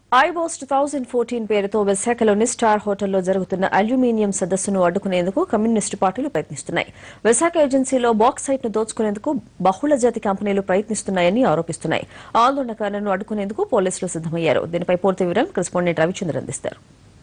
ఐబోస్ two thousand fourteen పేరుతో విశాఖలోని star హోటల్లో జరుగుతున్న అల్యూమినియం సదస్సును అడ్డుకునేందుకు కమ్యూనిస్టు పార్టీలు ప్రయత్నిస్తున్నాయి విశాఖ ఏజెన్సీలో బాక్సైట్ ను దోచుకునేందుకు బహుళ జాతి కంపెనీలు ప్రయత్నిస్తున్నాయని ఆరోపిస్తున్నాయి ఆందోళనకారులను అడ్డుకునేందుకు పోలీసులు సిద్దమయ్యారు దీనిపై పూర్తి వివరం కరెస్పాండెంట్ రవిచంద్ర అందిస్తారు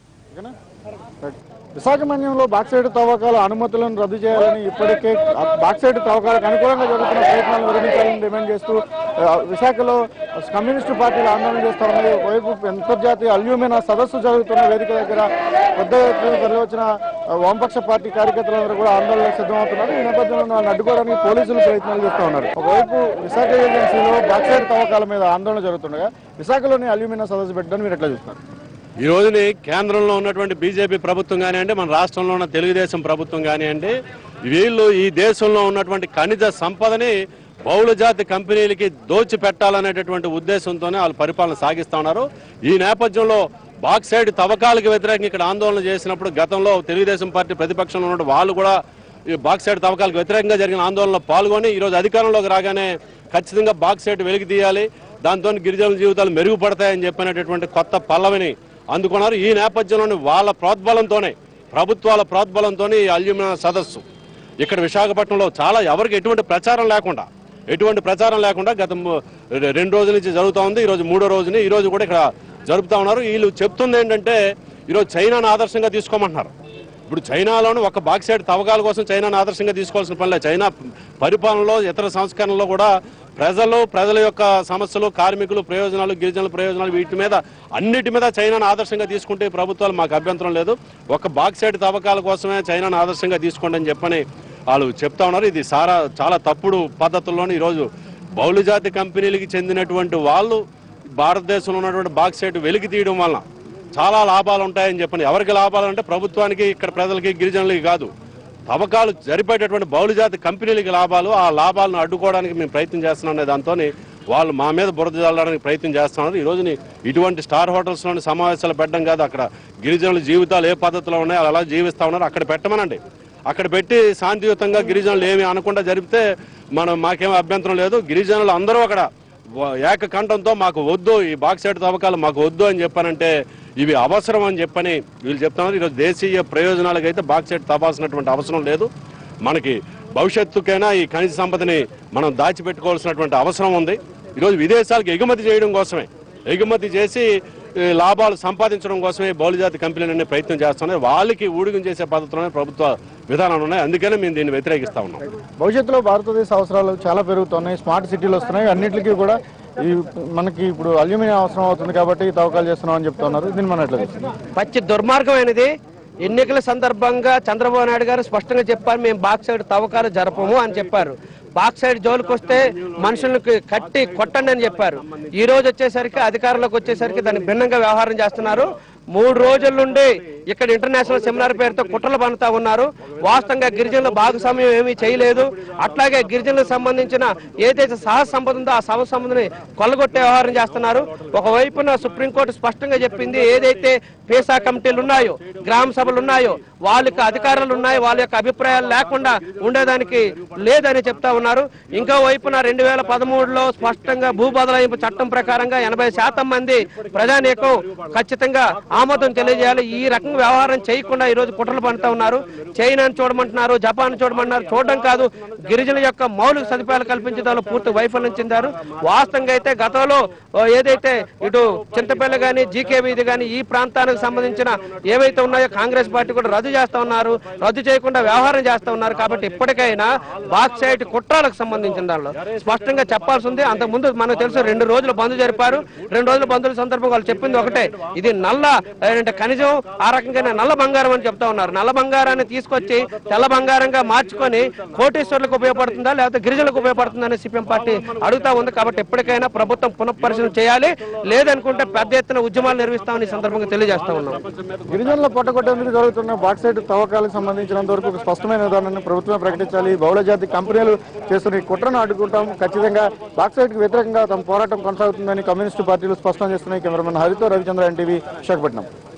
విశాఖపట్నంలో బాక్సైడ్ తవ్వకాల అనుమతులను రద్దు చేయాలని ఇప్పటికే బాక్సైడ్ తవ్వకాలకు అనుకూలంగా జరుగుతున్న ప్రయత్నాలను విరమించాలని డిమాండ్ చేస్తూ ఆ, విశాఖలో కమ్యూనిస్టు పార్టీలు ఆందోళన చేస్తా ఉన్నాయి ఒకవైపు అంతర్జాతీయ అల్యూమినా సదస్సు జరుగుతున్న వేదిక దగ్గర పెద్ద ఎత్తున తరలివచ్చిన ఆ, వామపక్ష పార్టీ కార్యకర్తలందరూ కూడా ఆందోళనకు సిద్ధమవుతున్నారు ఈ నేపథ్యంలో వాళ్ళని అడ్డుకోవడానికి పోలీసులు ప్రయత్నాలు చేస్తూ ఉన్నారు ఒకవైపు విశాఖ ఏజెన్సీలో బాక్సైడ్ తవ్వకాల మీద ఆందోళన జరుగుతుండగా విశాఖలోని అల్యూమినా సదస్సు పెట్టడానికి మీరు ఎట్లా చూస్తున్నారు ఈ రోజుని కేంద్రంలో ఉన్నటువంటి బీజేపీ ప్రభుత్వం కానివ్వండి మన రాష్ట్రంలో ఉన్న తెలుగుదేశం ప్రభుత్వం కానివ్వండి వీళ్ళు ఈ దేశంలో ఉన్నటువంటి ఖనిజ సంపదని బహుళ జాతి కంపెనీలకి దోచి పెట్టాలనేటటువంటి ఉద్దేశంతోనే వాళ్ళు పరిపాలన సాగిస్తా ఉన్నారు ఈ నేపథ్యంలో బాక్సైడ్ తవ్వకాలకు వ్యతిరేకంగా ఇక్కడ ఆందోళన చేసినప్పుడు గతంలో తెలుగుదేశం పార్టీ ప్రతిపక్షంలో ఉన్న వాళ్ళు కూడా ఈ బాక్సైడ్ తవ్వకాలకు వ్యతిరేకంగా జరిగిన ఆందోళనలో పాల్గొని ఈరోజు అధికారంలోకి రాగానే ఖచ్చితంగా బాక్సైడ్ వెలికి తీయాలి దాంతో గిరిజనుల జీవితాలు మెరుగుపడతాయని చెప్పినటువంటి కొత్త పల్లవిని అందుకున్నారు ఈ నేపథ్యంలోని వాళ్ళ ప్రోద్బలంతోనే ప్రభుత్వాల ప్రోద్బలంతోనే ఈ అల్యూమినియం సదస్సు ఇక్కడ విశాఖపట్నంలో చాలా ఎవరికి ఎటువంటి ప్రచారం లేకుండా ఎటువంటి ప్రచారం లేకుండా గత ము- రె- రెండు రోజుల నుంచి జరుగుతూ ఉంది ఈ రోజు మూడో రోజుని ఈ రోజు కూడా ఇక్కడ జరుపుతా ఉన్నారు వీళ్ళు చెప్తుంది ఏంటంటే ఈరోజు చైనాను ఆదర్శంగా తీసుకోమంటున్నారు ఇప్పుడు చైనాలోని ఒక బాక్సైడ్ తవ్వకాల కోసం చైనాను ఆదర్శంగా తీసుకోవాల్సిన పనిలే చైనా పరిపాలనలో ఇతర సంస్కరణలో కూడా ప్రజలు ప్రజల యొక్క సమస్యలు కార్మికులు ప్రయోజనాలు గిరిజనుల ప్రయోజనాలు వీటి మీద అన్నిటి మీద చైనాను ఆదర్శంగా తీసుకుంటే ఈ ప్రభుత్వాలు మాకు అభ్యంతరం లేదు ఒక బాక్సైడ్ తవ్వకాల కోసమే చైనాను ఆదర్శంగా తీసుకోండి అని చెప్పని వాళ్ళు చెప్తా ఉన్నారు ఇది సారా చాలా తప్పుడు పద్ధతుల్లోనే ఈరోజు బహుళజాతి కంపెనీలకి చెందినటువంటి వాళ్ళు భారతదేశంలో ఉన్నటువంటి బాక్సైడ్ వెలికి తీయడం వలన చాలా లాభాలు ఉంటాయని చెప్పని ఎవరికి లాభాలు అంటే ప్రభుత్వానికి ఇక్కడ ప్రజలకి గిరిజనులకి కాదు తవ్వకాలు జరిపేటటువంటి బహుళజాతి కంపెనీలకి లాభాలు ఆ లాభాలను అడ్డుకోవడానికి మేము ప్రయత్నం చేస్తున్నాం అనే దాంతో వాళ్ళు మా మీద బురద చల్లడానికి ప్రయత్నం చేస్తున్నారు ఈ రోజుని ఇటువంటి స్టార్ హోటల్స్లోని సమావేశాలు పెట్టడం కాదు అక్కడ గిరిజనుల జీవితాలు ఏ పద్ధతిలో ఉన్నాయో అలా జీవిస్తా ఉన్నారు అక్కడ పెట్టమనండి అక్కడ పెట్టి శాంతియుతంగా గిరిజనులు ఏమి అనకుండా జరిపితే మనం మాకేం అభ్యంతరం లేదు గిరిజనులు అందరూ అక్కడ వ- ఏకకంఠంతో మాకు వద్దు ఈ బాక్సైడ్ తవ్వకాలు మాకు వద్దు అని చెప్పానంటే ఇవి అవసరం అని చెప్పని వీళ్ళు చెప్తున్నారు ఈరోజు దేశీయ ప్రయోజనాలకు అయితే బాక్సైడ్ తవ్వాల్సినటువంటి అవసరం లేదు మనకి భవిష్యత్తుకైనా ఈ ఖనిజ సంపదని మనం దాచిపెట్టుకోవాల్సినటువంటి అవసరం ఉంది ఈరోజు విదేశాలకు ఎగుమతి చేయడం కోసమే ఎగుమతి చేసి ఈ లాభాలు సంపాదించడం కోసమే బహుళజాతి కంపెనీలన్నీ ప్రయత్నం చేస్తున్నాయి వాళ్ళకి ఊడిగం చేసే పద్ధతిలోనే ప్రభుత్వ విధానాలు ఉన్నాయి అందుకనే మేము దీన్ని వ్యతిరేకిస్తా ఉన్నాం భవిష్యత్తులో భారతదేశ అవసరాలు చాలా పెరుగుతున్నాయి స్మార్ట్ సిటీలు వస్తున్నాయి అన్నిటికీ కూడా ఈ మనకి ఇప్పుడు అల్యూమినియం అవసరం అవుతుంది కాబట్టి ఈ తవ్వకాలు చేస్తున్నాం అని చెప్తున్నారు దీన్ని మనం ఎట్లా చూస్తున్నాం పచ్చి దుర్మార్గమైనది ఎన్నికల సందర్భంగా చంద్రబాబు నాయుడు గారు స్పష్టంగా చెప్పారు మేము బాక్సైడ్ తవ్వకాలు జరపము అని చెప్పారు బాక్సైడ్ జోలికి వస్తే మనుషులకు కట్టి కొట్టండి అని చెప్పారు ఈ రోజు వచ్చేసరికి అధికారంలోకి వచ్చేసరికి దానికి భిన్నంగా వ్యవహారం చేస్తున్నారు మూడు రోజుల నుండి ఇక్కడ ఇంటర్నేషనల్ సెమినార్ పేరుతో కుట్రలు పనుతా ఉన్నారు వాస్తవంగా గిరిజనుల భాగస్వామ్యం ఏమీ చేయలేదు అట్లాగే గిరిజనులకు సంబంధించిన ఏదైతే సహజ సంపద ఉందో ఆ సహజ సంపదని కొల్లగొట్టే వ్యవహారం చేస్తున్నారు ఒకవైపున సుప్రీంకోర్టు స్పష్టంగా చెప్పింది ఏదైతే పేసా కమిటీలు ఉన్నాయో గ్రామ సభలు ఉన్నాయో వాళ్ళకి అధికారాలు ఉన్నాయి వాళ్ళ యొక్క అభిప్రాయాలు లేకుండా ఉండేదానికి లేదని చెప్తా ఉన్నారు ఇంకో వైపున రెండు వేల పదమూడులో స్పష్టంగా భూ బదలాయింపు చట్టం ప్రకారంగా ఎనభై శాతం మంది ప్రజానీకం ఖచ్చితంగా ఆమోదం తెలియజేయాలి ఈ రకంగా వ్యవహారం చేయకుండా ఈ రోజు కుట్రలు పండుతా ఉన్నారు చైనాను చూడమంటున్నారు జపాన్ చూడమంటున్నారు చూడడం కాదు గిరిజనుల యొక్క మౌలిక సదుపాయాలు కల్పించడంలో పూర్తి వైఫల్యం చెందారు వాస్తవంగా అయితే గతంలో ఓ, ఏదైతే ఇటు చింతపల్లి గాని జీకే వీధి గాని ఈ ప్రాంతానికి సంబంధించిన ఏవైతే ఉన్నాయో కాంగ్రెస్ పార్టీ కూడా రద్దు చేస్తా ఉన్నారు రద్దు చేయకుండా వ్యవహారం చేస్తా ఉన్నారు కాబట్టి ఇప్పటికైనా బాక్సైట్ కుట్రాలకు సంబంధించిన దానిలో స్పష్టంగా చెప్పాల్సి ఉంది అంతకు ముందు మనకు తెలుసు రెండు రోజులు బంద్ జరిపారు రెండు రోజుల బంధువుల సందర్భంగా వాళ్ళు చెప్పింది ఒకటే ఇది నల్ల అంటే ఖనిజం ఆ రకంగానే నల్ల బంగారం అని చెప్తా ఉన్నారు నల్ల బంగారాన్ని తీసుకొచ్చి తెల్ల బంగారంగా మార్చుకొని కోటేశ్వర్లకు ఉపయోగపడుతుందా లేకపోతే గిరిజనులకు ఉపయోగపడుతుందా అని సిపిఎం పార్టీ అడుగుతా ఉంది కాబట్టి ఎప్పటికైనా ప్రభుత్వం పునఃపరిశీలన చేయాలి లేదనుకుంటే పెద్ద ఎత్తున ఉద్యమాలు నిర్వహిస్తామని ఈ సందర్భంగా తెలియజేస్తా ఉన్నాం గిరిజనుల పొట్టగొట్టేందుకు జరుగుతున్న బాక్సైట్ తవ్వకాలకు సంబంధించినంత వరకు ఒక స్పష్టమైన విధానాన్ని ప్రభుత్వమే ప్రకటించాలి బహుళ జాతి కంపెనీలు చేస్తున్న ఈ కుట్రను అడ్డుకుంటాం ఖచ్చితంగా బాక్సైట్ కు వ్యతిరేకంగా తమ పోరాటం కొనసాగుతుందని కమ్యూనిస్టు పార్టీలు స్పష్టం చేస్తున్నాయి కెమెరామెన్ హరితో రవిచంద్ర ఎన్టీవీ విశాఖపట్నం